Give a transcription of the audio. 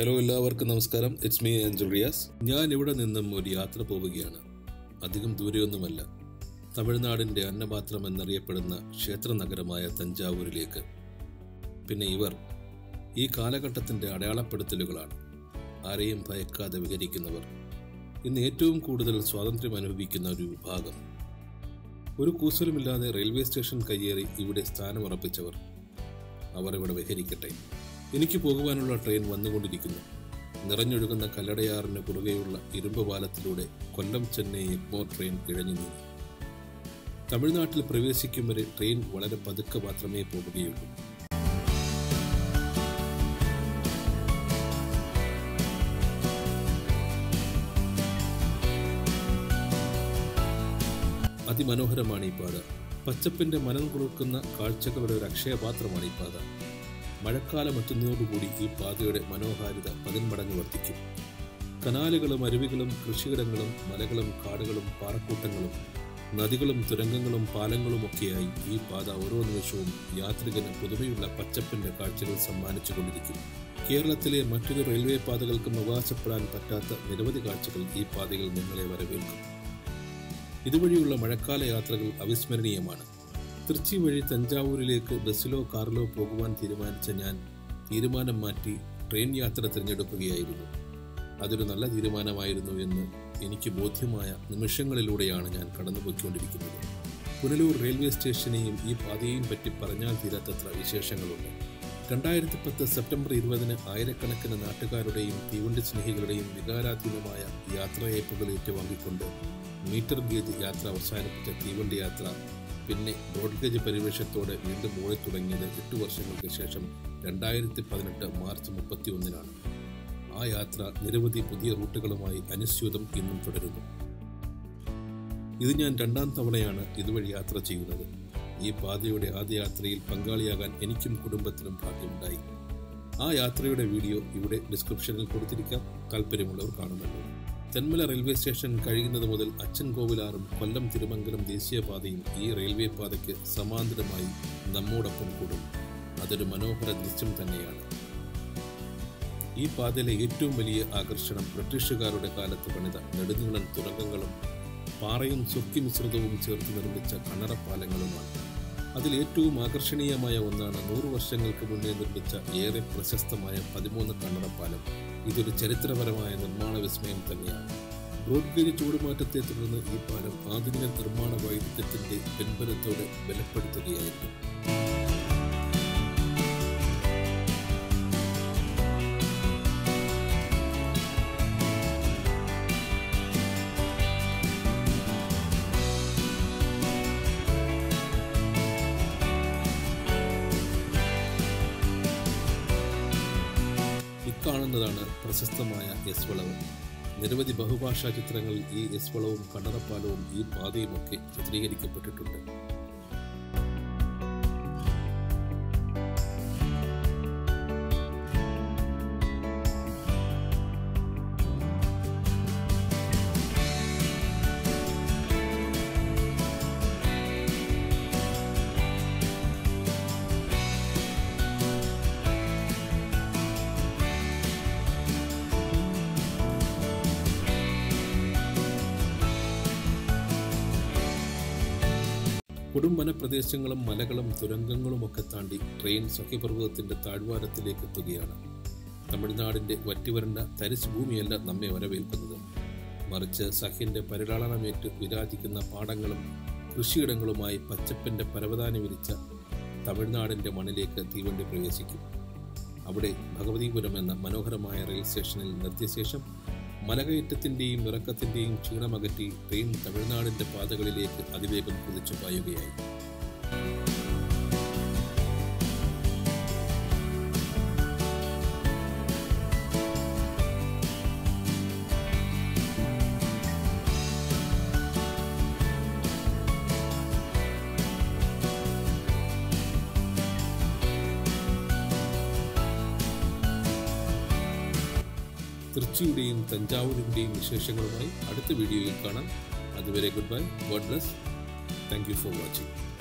hello എല്ലാവർക്കും നമസ്കാരം it's me ആൻജൽ Riyas ഞാൻ ഇവിടെ നിന്നും ഒരു യാത്ര പോവുകയാണ് അധികം ദൂരെയൊന്നുമല്ല തമിഴ്നാടിന്റെ അന്നപാത്രം എന്നറിയപ്പെടുന്ന ക്ഷേത്ര നഗരമായ തഞ്ചാവൂരിലേക്ക് പിന്നെ ഇവർ ഈ കാലഘട്ടത്തിന്റെ അടയാളപ്പെടുത്തലുകളാണ് ആരെയും ഭയക്കാതെ വിഹരിക്കുന്നവർ ഇന്ന് ഏറ്റവും കൂടുതൽ സ്വാതന്ത്ര്യം അനുഭവിക്കുന്ന ഒരു വിഭാഗം ഒരു കൂസലുമില്ലാതെ റെയിൽവേ സ്റ്റേഷൻ കയ്യേറി ഇവിടെ സ്ഥാനമുറപ്പിച്ചവർ അവർ ഇവിടെ വിഹരിക്കട്ടെ എനിക്ക് പോകുവാനുള്ള ട്രെയിൻ വന്നുകൊണ്ടിരിക്കുന്നു നിറഞ്ഞൊഴുകുന്ന കല്ലടയാറിന് കുറുകെയുള്ള ഇരുമ്പ് പാലത്തിലൂടെ കൊല്ലം ചെന്നൈ എഗ്മോർ ട്രെയിൻ ഇഴഞ്ഞു നീങ്ങി തമിഴ്നാട്ടിൽ പ്രവേശിക്കും വരെ ട്രെയിൻ വളരെ പതുക്കെ മാത്രമേ പോകുകയുള്ളൂ അതിമനോഹരമാണ് ഈ പാത പച്ചപ്പിന്റെ മനം കുളിർക്കുന്ന കാഴ്ചകളുടെ ഒരു അക്ഷയപാത്രമാണ് ഈ പാത മഴക്കാലം എത്തുന്നതോടുകൂടി ഈ പാതയുടെ മനോഹാരിത പതിന്മടങ്ങ് വർദ്ധിക്കും കനാലുകളും അരുവികളും കൃഷിയിടങ്ങളും മലകളും കാടുകളും പാറക്കൂട്ടങ്ങളും നദികളും തുരങ്കങ്ങളും പാലങ്ങളും ഒക്കെയായി ഈ പാത ഓരോ നിമിഷവും യാത്രികന് പുതുമയുള്ള പച്ചപ്പിന്റെ കാഴ്ചകൾ സമ്മാനിച്ചുകൊണ്ടിരിക്കും കേരളത്തിലെ മറ്റൊരു റെയിൽവേ പാതകൾക്കും അവകാശപ്പെടാൻ പറ്റാത്ത നിരവധി കാഴ്ചകൾ ഈ പാതയിൽ നിങ്ങളെ വരവേൽക്കും ഇതുവഴിയുള്ള മഴക്കാല യാത്രകൾ അവിസ്മരണീയമാണ് തൃച്ചി വഴി തഞ്ചാവൂരിലേക്ക് ബസ്സിലോ കാറിലോ പോകുവാൻ തീരുമാനിച്ച ഞാൻ തീരുമാനം മാറ്റി ട്രെയിൻ യാത്ര തിരഞ്ഞെടുക്കുകയായിരുന്നു അതൊരു നല്ല തീരുമാനമായിരുന്നു എന്ന് എനിക്ക് ബോധ്യമായ നിമിഷങ്ങളിലൂടെയാണ് ഞാൻ കടന്നുപോയിക്കൊണ്ടിരിക്കുന്നത് പുനലൂർ റെയിൽവേ സ്റ്റേഷനെയും ഈ പാതയെയും പറ്റി പറഞ്ഞാൽ തീരാത്തത്ര വിശേഷങ്ങളുണ്ട് രണ്ടായിരത്തി പത്ത് സെപ്റ്റംബർ ഇരുപതിന് ആയിരക്കണക്കിന് നാട്ടുകാരുടെയും തീവണ്ടി സ്നേഹികളുടെയും വികാരാധീനമായ യാത്രയയപ്പുകൾ ഏറ്റുവാങ്ങിക്കൊണ്ട് മീറ്റർ ഗേജ് യാത്ര അവസാനിപ്പിച്ച തീവണ്ടി യാത്ര പിന്നെ ബ്രോഡ് ഗേജ് പരിവേഷത്തോടെ വീണ്ടും ഓടി തുടങ്ങിയത് എട്ട് വർഷങ്ങൾക്ക് ശേഷം രണ്ടായിരത്തി പതിനെട്ട് മാർച്ച് മുപ്പത്തി ഒന്നിനാണ് ആ യാത്ര നിരവധി പുതിയ റൂട്ടുകളുമായി അനുസ്യൂതം ഇന്നും തുടരുന്നു ഇത് ഞാൻ രണ്ടാം തവണയാണ് ഇതുവഴി യാത്ര ചെയ്യുന്നത് ഈ പാതയുടെ ആദ്യ യാത്രയിൽ പങ്കാളിയാകാൻ എനിക്കും കുടുംബത്തിനും ഭാഗ്യമുണ്ടായി ആ യാത്രയുടെ വീഡിയോ ഇവിടെ ഡിസ്ക്രിപ്ഷനിൽ കൊടുത്തിരിക്കാം താല്പര്യമുള്ളവർ കാണുമല്ലോ തെന്മല റെയിൽവേ സ്റ്റേഷൻ കഴിയുന്നത് മുതൽ അച്ചൻകോവിലാറും കൊല്ലം തിരുമംഗലം ദേശീയപാതയും ഈ റെയിൽവേ പാതയ്ക്ക് സമാന്തരമായി നമ്മോടൊപ്പം കൂടും അതൊരു മനോഹര ദൃശ്യം തന്നെയാണ് ഈ പാതയിലെ ഏറ്റവും വലിയ ആകർഷണം ബ്രിട്ടീഷുകാരുടെ കാലത്ത് പണിത നെടുനീളൻ തുരങ്കങ്ങളും പാറയും സുർക്കി മിശ്രിതവും ചേർത്ത് നിർമ്മിച്ച കണ്ണറപ്പാലങ്ങളുമാണ് അതിൽ ഏറ്റവും ആകർഷണീയമായ ഒന്നാണ് നൂറു വർഷങ്ങൾക്ക് മുന്നേ നിർമ്മിച്ച ഏറെ പ്രശസ്തമായ പതിമൂന്ന് കണ്ണറപ്പാലം ഇതൊരു ചരിത്രപരമായ നിർമ്മാണ വിസ്മയം തന്നെയാണ് റോഡ് ഗേജ് ചൂടുമാറ്റത്തെ തുടർന്ന് ഈ പാലം ആധുനിക നിർമ്മാണ വൈദഗ്ധ്യത്തിന്റെ പിൻബലത്തോടെ ബലപ്പെടുത്തുകയായിരുന്നു ഇക്കാണുന്നതാണ് പ്രശസ്തമായ എസ് വളവ് നിരവധി ബഹുഭാഷാ ചിത്രങ്ങളിൽ ഈ എസ് വളവും കണ്ണറപ്പാലവും ഈ പാതയുമൊക്കെ ചിത്രീകരിക്കപ്പെട്ടിട്ടുണ്ട് കൊടും വനപ്രദേശങ്ങളും മലകളും തുരങ്കങ്ങളും ഒക്കെ താണ്ടി ട്രെയിൻ സഖ്യപർവ്വതത്തിന്റെ താഴ്വാരത്തിലേക്ക് എത്തുകയാണ് തമിഴ്നാടിന്റെ വറ്റിവരണ്ട തരിശ് ഭൂമിയല്ല നമ്മെ വരവേൽക്കുന്നത് മറിച്ച് സഖ്യന്റെ പരിലാളനമേറ്റ് വിരാജിക്കുന്ന പാടങ്ങളും കൃഷിയിടങ്ങളുമായി പച്ചപ്പിന്റെ പരവതാനി വിരിച്ച തമിഴ്നാടിന്റെ മണ്ണിലേക്ക് തീവണ്ടി പ്രവേശിക്കും അവിടെ ഭഗവതിപുരം എന്ന മനോഹരമായ റെയിൽ സ്റ്റേഷനിൽ നിർത്തിയ ശേഷം മലകയറ്റത്തിന്റെയും ഇറക്കത്തിന്റെയും ക്ഷീണമകറ്റി ട്രെയിൻ തമിഴ്നാടിന്റെ പാതകളിലേക്ക് അതിവേഗം കുതിച്ചു പായുകയായി തൃച്ചിയുടെയും തഞ്ചാവൂരിന്റെയും വിശേഷങ്ങളുമായി അടുത്ത വീഡിയോയിൽ കാണാം അതുവരെ goodbye God bless thank you for watching